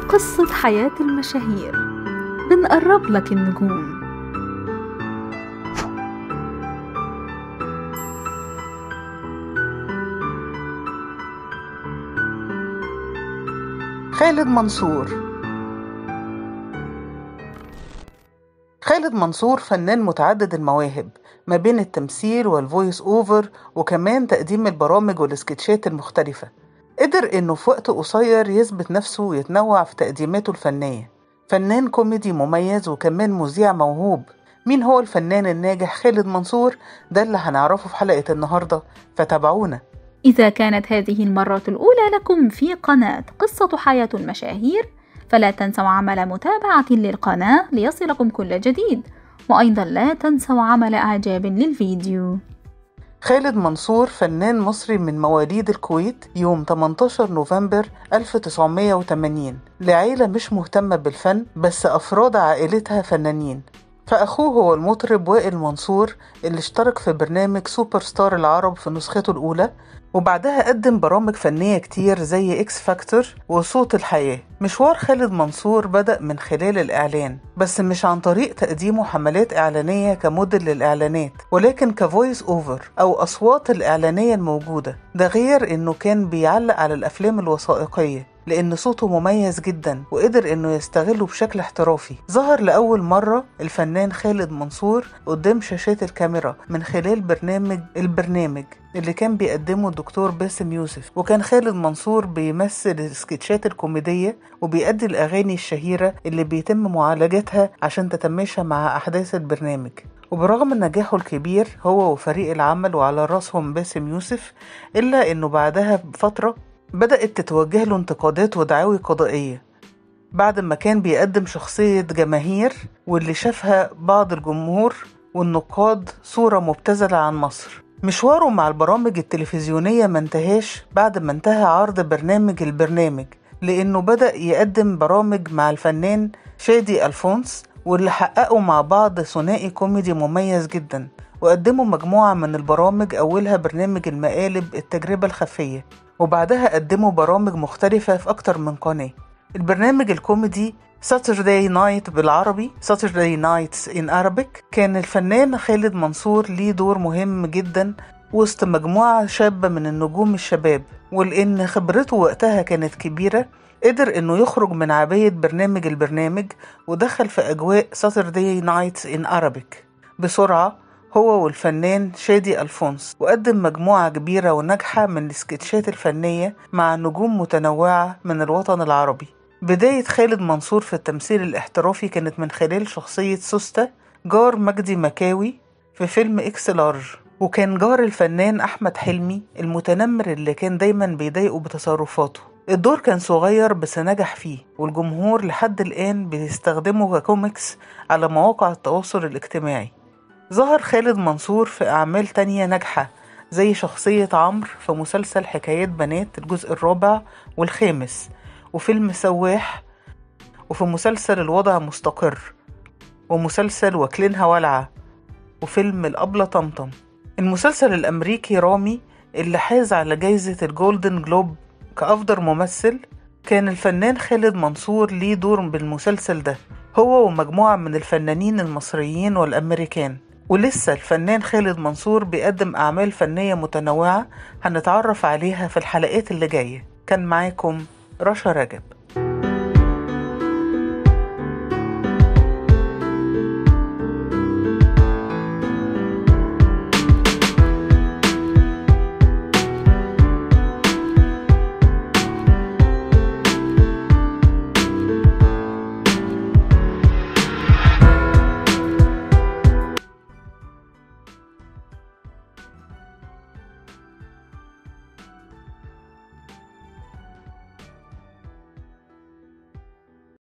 قصة حياة المشاهير بنقرب لك النجوم خالد منصور خالد منصور فنان متعدد المواهب ما بين التمثيل والفويس اوفر وكمان تقديم البرامج والسكتشات المختلفة قدر انه في وقت قصير يثبت نفسه ويتنوع في تقديماته الفنية فنان كوميدي مميز وكمان مذيع موهوب مين هو الفنان الناجح خالد منصور ده اللي هنعرفه في حلقة النهاردة فتابعونا إذا كانت هذه المرة الأولى لكم في قناة قصة حياة المشاهير فلا تنسوا عمل متابعة للقناة ليصلكم كل جديد وأيضا لا تنسوا عمل إعجاب للفيديو خالد منصور فنان مصري من مواليد الكويت يوم 18 نوفمبر 1980 لعيلة مش مهتمة بالفن بس أفراد عائلتها فنانين فأخوه هو المطرب وائل منصور اللي اشترك في برنامج سوبر ستار العرب في نسخته الأولى وبعدها قدم برامج فنية كتير زي إكس فاكتور وصوت الحياة مشوار خالد منصور بدأ من خلال الإعلان بس مش عن طريق تقديمه حملات إعلانية كموديل للإعلانات ولكن كفويس أوفر أو أصوات الإعلانية الموجودة ده غير إنه كان بيعلق على الأفلام الوثائقية لأن صوته مميز جدا وقدر إنه يستغله بشكل احترافي ظهر لأول مرة الفنان خالد منصور قدام شاشات الكاميرا من خلال برنامج البرنامج اللي كان بيقدمه الدكتور باسم يوسف وكان خالد منصور بيمثل السكتشات الكوميدية وبيأدي الأغاني الشهيرة اللي بيتم معالجتها عشان تتماشى مع أحداث البرنامج وبرغم نجاحه الكبير هو وفريق العمل وعلى راسهم باسم يوسف إلا إنه بعدها بفترة بدأت تتوجه له انتقادات ودعاوي قضائية بعد ما كان بيقدم شخصية جماهير واللي شافها بعض الجمهور والنقاد صورة مبتذلة عن مصر مشواره مع البرامج التلفزيونية ما انتهاش بعد ما انتهى عرض برنامج البرنامج لأنه بدأ يقدم برامج مع الفنان شادي ألفونس واللي حققوا مع بعض ثنائي كوميدي مميز جدا وقدموا مجموعة من البرامج أولها برنامج المقالب التجربة الخفية وبعدها قدموا برامج مختلفة في أكتر من قناة البرنامج الكوميدي Saturday Night بالعربي Saturday Nights in Arabic كان الفنان خالد منصور ليه دور مهم جدا وسط مجموعة شابة من النجوم الشباب ولأن خبرته وقتها كانت كبيرة قدر إنه يخرج من عباية برنامج البرنامج ودخل في أجواء Saturday Nights in Arabic بسرعة هو والفنان شادي ألفونس وقدم مجموعة كبيرة وناجحة من السكتشات الفنية مع نجوم متنوعة من الوطن العربي بداية خالد منصور في التمثيل الاحترافي كانت من خلال شخصية سوسته جار مجدي مكاوي في فيلم إكس لارج وكان جار الفنان أحمد حلمي المتنمر اللي كان دايما بيضايقه بتصرفاته الدور كان صغير بس نجح فيه والجمهور لحد الآن بيستخدمه ككوميكس على مواقع التواصل الاجتماعي ظهر خالد منصور في أعمال تانية ناجحة زي شخصية عمرو في مسلسل حكايات بنات الجزء الرابع والخامس وفيلم سواح وفي مسلسل الوضع مستقر ومسلسل واكلينها ولعة وفيلم الأبلة طمطم المسلسل الأمريكي رامي اللي حاز على جايزة الجولدن جلوب كأفضل ممثل كان الفنان خالد منصور ليه دور بالمسلسل ده هو ومجموعة من الفنانين المصريين والأمريكان ولسه الفنان خالد منصور بيقدم أعمال فنية متنوعة هنتعرف عليها في الحلقات اللي جاية كان معاكم رشا رجب